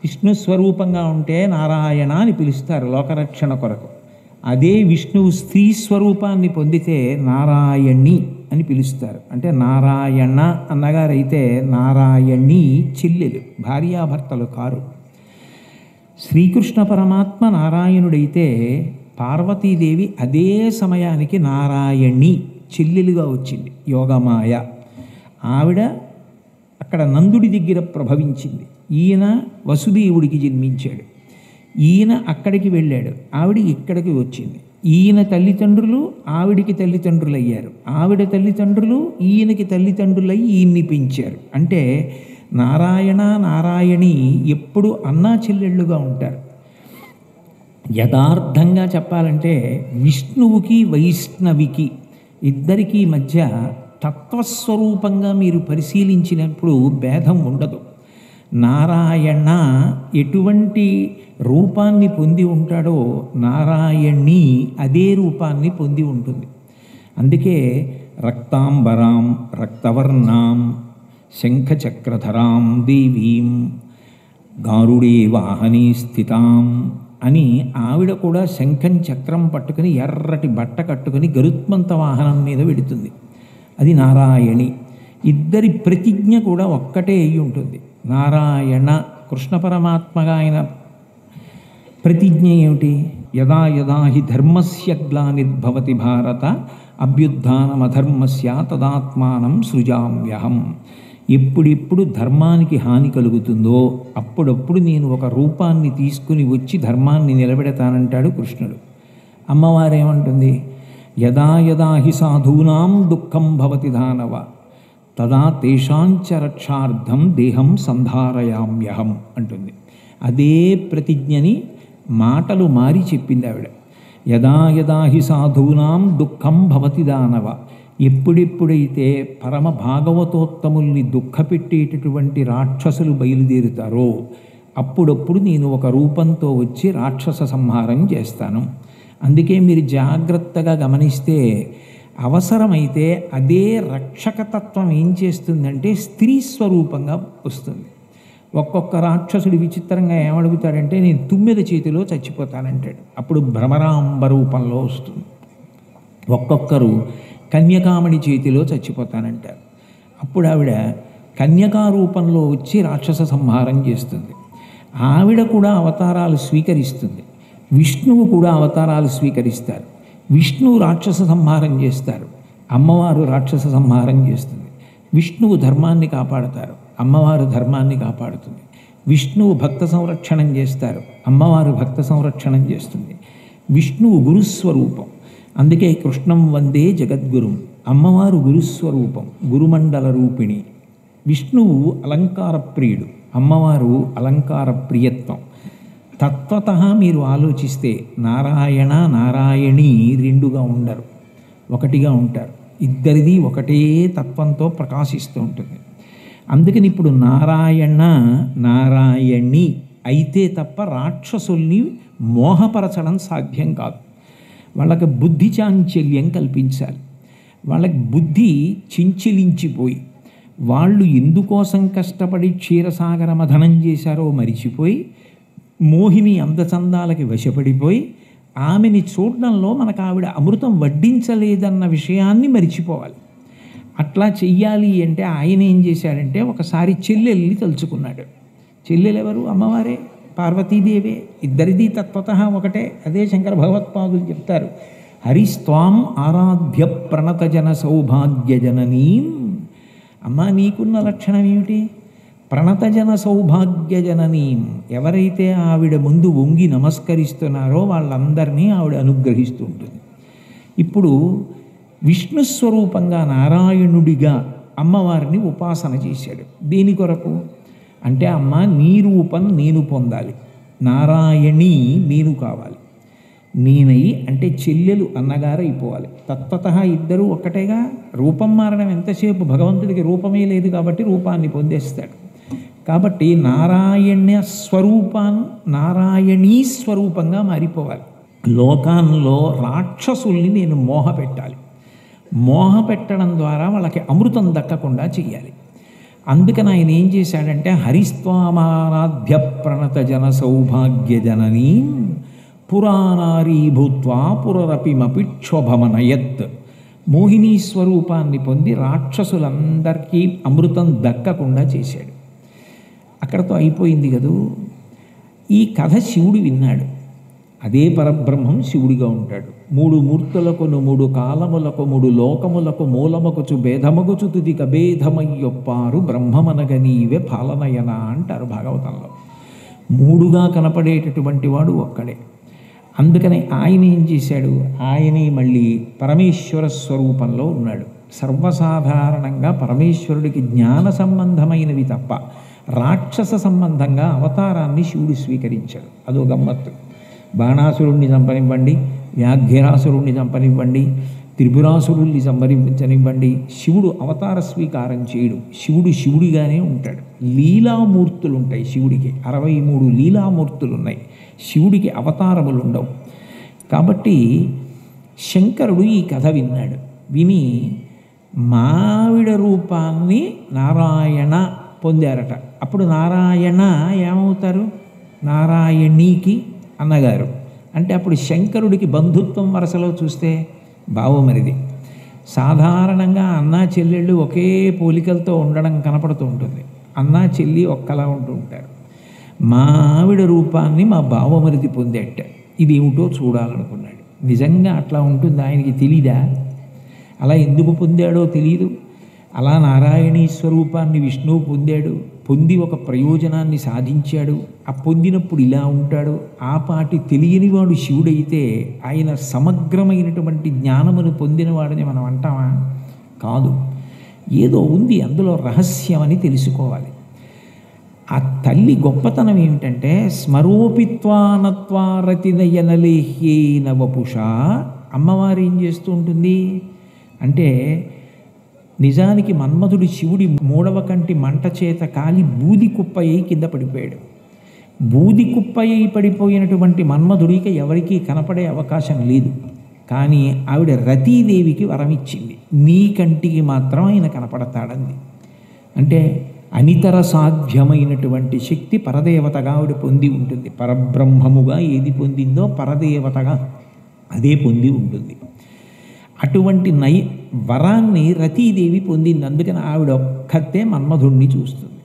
విష్ణు స్వరూపంగా ఉంటే నారాయణ అని పిలుస్తారు లోకరక్షణ కొరకు అదే విష్ణువు స్త్రీ స్వరూపాన్ని పొందితే నారాయణి అని పిలుస్తారు అంటే నారాయణ అన్నగారైతే నారాయణి చెల్లెలు భార్యాభర్తలు కారు శ్రీకృష్ణ పరమాత్మ నారాయణుడైతే పార్వతీదేవి అదే సమయానికి నారాయణి చెల్లెలుగా వచ్చింది యోగమాయ ఆవిడ అక్కడ నందుడి దగ్గర ప్రభవించింది ఈయన వసుదేవుడికి జన్మించాడు ఈయన అక్కడికి వెళ్ళాడు ఆవిడ ఇక్కడికి వచ్చింది ఈయన తల్లిదండ్రులు ఆవిడికి తల్లిదండ్రులు అయ్యారు ఆవిడ తల్లిదండ్రులు ఈయనకి తల్లిదండ్రులై ఈయన్ని పెంచారు అంటే నారాయణ నారాయణి ఎప్పుడు అన్నా చెల్లెళ్ళుగా ఉంటారు యథార్థంగా చెప్పాలంటే విష్ణువుకి వైష్ణవికి ఇద్దరికీ మధ్య తత్వస్వరూపంగా మీరు పరిశీలించినప్పుడు భేదం ఉండదు నారాయణ ఎటువంటి రూపాన్ని పొంది ఉంటాడో నారాయణి అదే రూపాన్ని పొంది ఉంటుంది అందుకే రక్తాంబరాం రక్తవర్ణాం శంఖచక్రధరాం దేవీం గారుడే వాహనే స్థితాం అని ఆవిడ కూడా శంఖం చక్రం పట్టుకుని ఎర్రటి బట్ట కట్టుకుని గరుత్మంత వాహనం మీద వెడుతుంది అది నారాయణి ఇద్దరి ప్రతిజ్ఞ కూడా ఒక్కటే అయి ఉంటుంది నారాయణ కృష్ణ పరమాత్మగా ఆయన ప్రతిజ్ఞ ఏమిటి యదా యదా హి ధర్మస్య గ్లానిర్భవతి భారత అభ్యుత్నమధర్మస్య తదాత్మానం సృజామ్యహం ఎప్పుడెప్పుడు ధర్మానికి హాని కలుగుతుందో అప్పుడప్పుడు నేను ఒక రూపాన్ని తీసుకుని వచ్చి ధర్మాన్ని నిలబెడతానంటాడు కృష్ణుడు అమ్మవారేమంటుంది యదా యదా హి సాధూనాం దుఃఖం భవతి దానవ తదా తేషాంచ రక్షార్థం దేహం సంధారయామ్యహం అంటుంది అదే ప్రతిజ్ఞని మాటలు మారి చెప్పింది ఆవిడ యదా యదా హి సాధూనాం దుఃఖం భవతి దానవ ఎప్పుడెప్పుడైతే పరమ భాగవతోత్తముల్ని దుఃఖపెట్టేటటువంటి రాక్షసులు బయలుదేరుతారో అప్పుడప్పుడు నేను ఒక రూపంతో వచ్చి రాక్షస సంహారం చేస్తాను అందుకే మీరు జాగ్రత్తగా గమనిస్తే అవసరమైతే అదే రక్షకతత్వం ఏం చేస్తుందంటే స్త్రీ స్వరూపంగా వస్తుంది ఒక్కొక్క రాక్షసుడు విచిత్రంగా ఏమడుగుతాడంటే నేను తుమ్మెద చేతిలో చచ్చిపోతానంటాడు అప్పుడు భ్రమరాంబ రూపంలో వస్తుంది ఒక్కొక్కరు కన్యకామణి చేతిలో చచ్చిపోతానంటారు అప్పుడు ఆవిడ కన్యకా రూపంలో వచ్చి రాక్షస సంహారం చేస్తుంది ఆవిడ కూడా అవతారాలు స్వీకరిస్తుంది విష్ణువు కూడా అవతారాలు స్వీకరిస్తారు విష్ణువు రాక్షస సంహారం చేస్తారు అమ్మవారు రాక్షస సంహారం చేస్తుంది విష్ణువు ధర్మాన్ని కాపాడతారు అమ్మవారు ధర్మాన్ని కాపాడుతుంది విష్ణువు భక్త సంరక్షణం చేస్తారు అమ్మవారు భక్త సంరక్షణం చేస్తుంది విష్ణువు గురుస్వరూపం అందుకే కృష్ణం వందే జగద్గురుం అమ్మవారు గురుస్వరూపం గురుమండల రూపిణి విష్ణువు అలంకార ప్రియుడు అమ్మవారు అలంకార ప్రియత్వం తత్వత మీరు ఆలోచిస్తే నారాయణ నారాయణి రెండుగా ఉండరు ఒకటిగా ఉంటారు ఇద్దరిది ఒకటే తత్వంతో ప్రకాశిస్తూ ఉంటుంది అందుకని ఇప్పుడు నారాయణ నారాయణి అయితే తప్ప రాక్షసుల్ని మోహపరచడం సాధ్యం కాదు వాళ్ళకి బుద్ధి చాంచల్యం కల్పించాలి వాళ్ళకి బుద్ధి చించిలించిపోయి వాళ్ళు ఎందుకోసం కష్టపడి క్షీరసాగర మథనం చేశారో మరిచిపోయి మోహిని అందచందాలకి వశపడిపోయి ఆమెని చూడడంలో మనకు ఆవిడ అమృతం వడ్డించలేదన్న విషయాన్ని మరిచిపోవాలి అట్లా చెయ్యాలి అంటే ఆయన ఏం చేశాడంటే ఒకసారి చెల్లెల్ని తలుచుకున్నాడు చెల్లెలు ఎవరు అమ్మవారే పార్వతీదేవే ఇద్దరిది తత్వత ఒకటే అదే శంకర భగవత్పాదులు చెప్తారు హరిస్వాం ఆరాధ్య ప్రణతజన సౌభాగ్య జననీం అమ్మా నీకున్న లక్షణం ఏమిటి ప్రణతజన సౌభాగ్య జననీం ఎవరైతే ఆవిడ ముందు వంగి నమస్కరిస్తున్నారో వాళ్ళందరినీ ఆవిడ అనుగ్రహిస్తూ ఉంటుంది ఇప్పుడు విష్ణు స్వరూపంగా నారాయణుడిగా అమ్మవారిని ఉపాసన చేశాడు దేని కొరకు అంటే అమ్మ నీ రూపం నేను పొందాలి నారాయణి నేను కావాలి నేనై అంటే చెల్లెలు అన్నగారు అయిపోవాలి తత్వత ఇద్దరు ఒక్కటేగా రూపం మారడం ఎంతసేపు భగవంతుడికి రూపమే లేదు కాబట్టి రూపాన్ని పొందేస్తాడు కాబట్టి నారాయణ స్వరూపాన్ నారాయణీ స్వరూపంగా మారిపోవాలి లోకాల్లో రాక్షసుల్ని నేను మోహ పెట్టాలి మోహ పెట్టడం ద్వారా వాళ్ళకి అమృతం దక్కకుండా చెయ్యాలి అందుకని ఆయన ఏం చేశాడంటే హరిస్వామారాధ్య ప్రణత జన సౌభాగ్య జననీ పురాణారీ భూత్వా పురరపిమపి క్షోభమనయత్ మోహినీ స్వరూపాన్ని పొంది రాక్షసులందరికీ అమృతం దక్కకుండా చేశాడు అక్కడతో అయిపోయింది కదూ ఈ కథ శివుడు విన్నాడు అదే పరబ్రహ్మం శివుడిగా ఉంటాడు మూడు మూర్తులకు మూడు కాలములకు మూడు లోకములకు మూలమగుచు భేదమగుచు తుదిక భేదమయ్యొప్పారు బ్రహ్మమనగ నీవే పాలనయన అంటారు భాగవతంలో మూడుగా కనపడేటటువంటి వాడు ఒక్కడే అందుకని ఆయన ఏం చేశాడు ఆయనే మళ్ళీ పరమేశ్వర స్వరూపంలో ఉన్నాడు సర్వసాధారణంగా పరమేశ్వరుడికి జ్ఞాన సంబంధమైనవి తప్ప రాక్షస సంబంధంగా అవతారాన్ని శివుడు స్వీకరించాడు అదో గమ్మత్తు బాణాసురుణ్ణి చంపనివ్వండి వ్యాఘ్రాసురుణ్ణి చంపనివ్వండి త్రిపురాసురుల్ని సంహరించనివ్వండి శివుడు అవతార స్వీకారం చేయడు శివుడు శివుడిగానే ఉంటాడు లీలామూర్తులు ఉంటాయి శివుడికి అరవై మూడు లీలామూర్తులు ఉన్నాయి శివుడికి అవతారములు ఉండవు కాబట్టి శంకరుడు ఈ కథ విన్నాడు విని మావిడ రూపాన్ని నారాయణ పొందారట అప్పుడు నారాయణ ఏమవుతారు నారాయణీకి అన్నగారు అంటే అప్పుడు శంకరుడికి బంధుత్వం వరసలో చూస్తే బావమరిది సాధారణంగా అన్నా చెల్లెళ్ళు ఒకే పోలికలతో ఉండడం కనపడుతూ ఉంటుంది అన్నా చెల్లి ఒక్కలా ఉంటూ ఉంటారు మా ఆవిడ రూపాన్ని మా బావమరిది పొందేట ఇదేమిటో చూడాలనుకున్నాడు నిజంగా అట్లా ఉంటుంది ఆయనకి తెలీదా అలా ఎందుకు పొందాడో తెలియదు అలా నారాయణీ స్వరూపాన్ని విష్ణువు పొందాడు పొంది ఒక ప్రయోజనాన్ని సాధించాడు ఆ పొందినప్పుడు ఇలా ఉంటాడు ఆ పాటి తెలియనివాడు శివుడైతే ఆయన సమగ్రమైనటువంటి జ్ఞానమును పొందినవాడని మనం అంటామా కాదు ఏదో ఉంది అందులో రహస్యమని తెలుసుకోవాలి ఆ తల్లి గొప్పతనం ఏమిటంటే స్మరోపిత్వానత్వారతినయనలేహ్యేన వపుష అమ్మవారు ఏం చేస్తూ ఉంటుంది అంటే నిజానికి మన్మధుడు శివుడి మూడవ కంటి మంట చేత కాలి బూది కుప్పయ్యి కింద పడిపోయాడు బూది కుప్పయ్యి పడిపోయినటువంటి మన్మధుడికి ఎవరికీ కనపడే అవకాశం లేదు కానీ ఆవిడ రతీదేవికి వరం ఇచ్చింది నీ కంటికి మాత్రం ఆయన కనపడతాడంది అంటే అనితర సాధ్యమైనటువంటి శక్తి పరదేవతగా ఆవిడ పొంది ఉంటుంది పరబ్రహ్మముగా ఏది పొందిందో పరదేవతగా అదే పొంది ఉంటుంది అటువంటి నై వరాన్ని రతీదేవి పొందింది అందుకని ఆవిడ ఒక్కతే మన్మధుణ్ణి చూస్తుంది